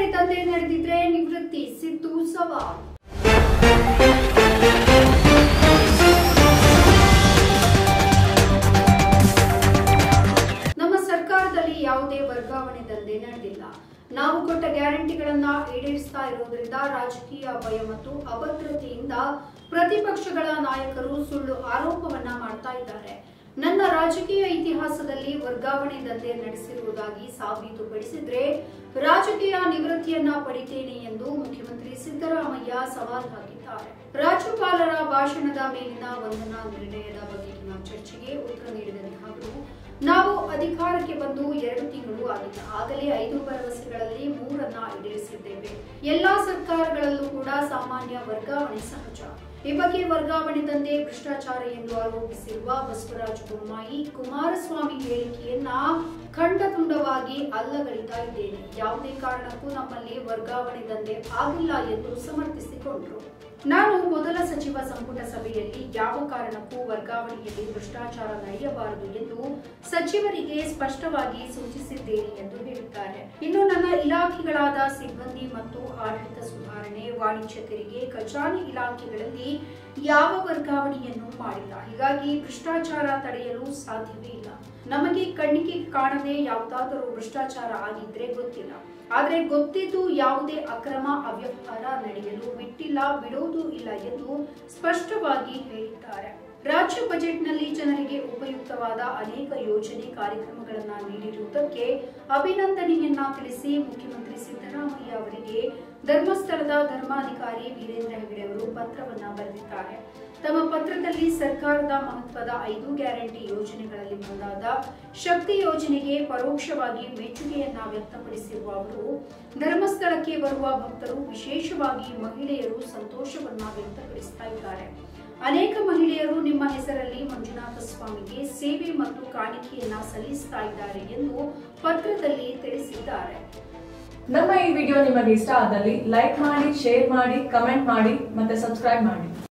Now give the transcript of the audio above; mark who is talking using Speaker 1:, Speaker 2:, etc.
Speaker 1: ವರ್ಗಾವಣೆ ದಂಧೆ ನಡೆದಿದ್ರೆ ನಿವೃತ್ತಿ ಸಿದ್ದು ಸವಾಲ್ ನಮ್ಮ ಸರ್ಕಾರದಲ್ಲಿ ಯಾವುದೇ ವರ್ಗಾವಣೆ ದಂಧೆ ನಡೆದಿಲ್ಲ ನಾವು ಕೊಟ್ಟ ಗ್ಯಾರಂಟಿಗಳನ್ನ ಈಡೇರಿಸ್ತಾ ಇರೋದ್ರಿಂದ ರಾಜಕೀಯ ಭಯ ಮತ್ತು ಅಭದ್ರತೆಯಿಂದ ಪ್ರತಿಪಕ್ಷಗಳ ನಾಯಕರು ಸುಳ್ಳು ಆರೋಪವನ್ನ ಮಾಡ್ತಾ ಇದ್ದಾರೆ ನನ್ನ ರಾಜಕೀಯ ಇತಿಹಾಸದಲ್ಲಿ ವರ್ಗಾವಣೆ ದಂಧೆ ನಡೆಸಿರುವುದಾಗಿ ಸಾಬೀತುಪಡಿಸಿದ್ರೆ ರಾಜಕೀಯ ನಿವೃತ್ತಿಯನ್ನ ಪಡಿತೇನೆ ಎಂದು ಮುಖ್ಯಮಂತ್ರಿ ಸಿದ್ದರಾಮಯ್ಯ ಸವಾಲ್ ಹಾಕಿದ್ದಾರೆ ರಾಜ್ಯಪಾಲರ ಭಾಷಣದ ಮೇಲಿನ ವಂದನಾ ನಿರ್ಣಯದ ಬಗೆಗಿನ ಚರ್ಚೆಗೆ ಉತ್ತರ ನೀಡಿದಂತಹ ಅವರು ನಾವು ಅಧಿಕಾರಕ್ಕೆ ಬಂದು ಎರಡು ತಿಂಗಳು ಆಗಿಲ್ಲ ಆಗಲೇ ಐದು ಭರವಸೆಗಳಲ್ಲಿ ಮೂರನ್ನ ಈಡೇರಿಸಿದ್ದೇವೆ ಎಲ್ಲಾ ಸರ್ಕಾರಗಳಲ್ಲೂ ಕೂಡ ಸಾಮಾನ್ಯ ವರ್ಗಾವಣೆ ಸಹಜ ಈ ಬಗ್ಗೆ ವರ್ಗಾವಣೆ ದಂಧೆ ಭ್ರಷ್ಟಾಚಾರ ಎಂದು ಆರೋಪಿಸಿರುವ ಬಸವರಾಜ ಬೊಮ್ಮಾಯಿ ಕುಮಾರಸ್ವಾಮಿ ಹೇಳಿಕೆಯನ್ನ ಖಂಡತುಂಡವಾಗಿ ಅಲ್ಲಗಲಿತಾ ಇದ್ದೇನೆ ಯಾವುದೇ ಕಾರಣಕ್ಕೂ ನಮ್ಮಲ್ಲಿ ವರ್ಗಾವಣೆ ದಂಧೆ ಆಗಿಲ್ಲ ಎಂದು ಸಮರ್ಥಿಸಿಕೊಂಡರು ನಾನು ಮೊದಲ ಸಚಿವ ಸಂಪುಟ ಸಭೆಯಲ್ಲಿ ಯಾವ ಕಾರಣಕ್ಕೂ ವರ್ಗಾವಣೆಯಲ್ಲಿ ಭ್ರಷ್ಟಾಚಾರ ನಡೆಯಬಾರದು ಎಂದು ಸಚಿವರಿಗೆ ಸ್ಪಷ್ಟವಾಗಿ ಸೂಚಿಸಿದ್ದೇನೆ ಎಂದು ಹೇಳಿದ್ದಾರೆ ಇನ್ನು ನನ್ನ ಇಲಾಖೆಗಳಾದ ಸಿಬ್ಬಂದಿ ಮತ್ತು ಆಡಳಿತ ಸುಧಾರಣೆ ವಾಣಿಜ್ಯ ತೆರಿಗೆ ಖಜಾನೆ ಇಲಾಖೆಗಳಲ್ಲಿ ಯಾವ ವರ್ಗಾವಣೆಯನ್ನು ಮಾಡಿಲ್ಲ ಹೀಗಾಗಿ ಭ್ರಷ್ಟಾಚಾರ ತಡೆಯಲು ಸಾಧ್ಯವೇ ಇಲ್ಲ ನಮಗೆ ಕಣ್ಣಿಗೆ ಕಾಣದೆ ಯಾವುದಾದರೂ ಭ್ರಷ್ಟಾಚಾರ ಆಗಿದ್ರೆ ಗೊತ್ತಿಲ್ಲ ಆದರೆ ಗೊತ್ತಿದ್ದು ಯಾವುದೇ ಅಕ್ರಮ ಅವ್ಯವಹಾರ ನಡೆಯಲು ಬಿಟ್ಟಿಲ್ಲ ಬಿಡುವುದೂ ಇಲ್ಲ ಎಂದು ಸ್ಪಷ್ಟವಾಗಿ ಹೇಳಿದ್ದಾರೆ ರಾಜ್ಯ ಬಜೆಟ್ನಲ್ಲಿ ಜನರಿಗೆ ಉಪಯುಕ್ತವಾದ ಅನೇಕ ಯೋಜನೆ ಕಾರ್ಯಕ್ರಮಗಳನ್ನ ನೀಡಿರುವುದಕ್ಕೆ ಅಭಿನಂದನೆಯನ್ನ ತಿಳಿಸಿ ಮುಖ್ಯಮಂತ್ರಿ ಸಿದ್ದರಾಮಯ್ಯ ಅವರಿಗೆ ಧರ್ಮಸ್ಥಳದ ಧರ್ಮಾಧಿಕಾರಿ ವೀರೇಂದ್ರ ಹೆಗಡೆ ಅವರು ಪತ್ರವನ್ನ ಬರೆದಿದ್ದಾರೆ ತಮ್ಮ ಪತ್ರದಲ್ಲಿ ಸರ್ಕಾರದ ಮಹತ್ವದ ಐದು ಗ್ಯಾರಂಟಿ ಯೋಜನೆಗಳಲ್ಲಿ ಒಂದಾದ ಶಕ್ತಿ ಯೋಜನೆಗೆ ಪರೋಕ್ಷವಾಗಿ ಮೆಚ್ಚುಗೆಯನ್ನ ವ್ಯಕ್ತಪಡಿಸಿರುವ ಅವರು ಧರ್ಮಸ್ಥಳಕ್ಕೆ ಬರುವ ಭಕ್ತರು ವಿಶೇಷವಾಗಿ ಮಹಿಳೆಯರು ಸಂತೋಷವನ್ನ ವ್ಯಕ್ತಪಡಿಸ್ತಾ ಇದ್ದಾರೆ ಅನೇಕ ಮಹಿಳೆಯರು ನಿಮ್ಮ ಹೆಸರಲ್ಲಿ ಮಂಜುನಾಥ ಸ್ವಾಮಿಗೆ ಸೇವೆ ಮತ್ತು ಕಾಣಿಕೆಯನ್ನ ಸಲ್ಲಿಸ್ತಾ ಇದ್ದಾರೆ ಎಂದು ಪತ್ರದಲ್ಲಿ ತಿಳಿಸಿದ್ದಾರೆ
Speaker 2: ನಮ್ಮ ಈ ವಿಡಿಯೋ ನಿಮಗೆ ಇಷ್ಟ ಆದಲ್ಲಿ ಲೈಕ್ ಮಾಡಿ ಶೇರ್ ಮಾಡಿ ಕಮೆಂಟ್ ಮಾಡಿ ಮತ್ತೆ ಸಬ್ಸ್ಕ್ರೈಬ್ ಮಾಡಿ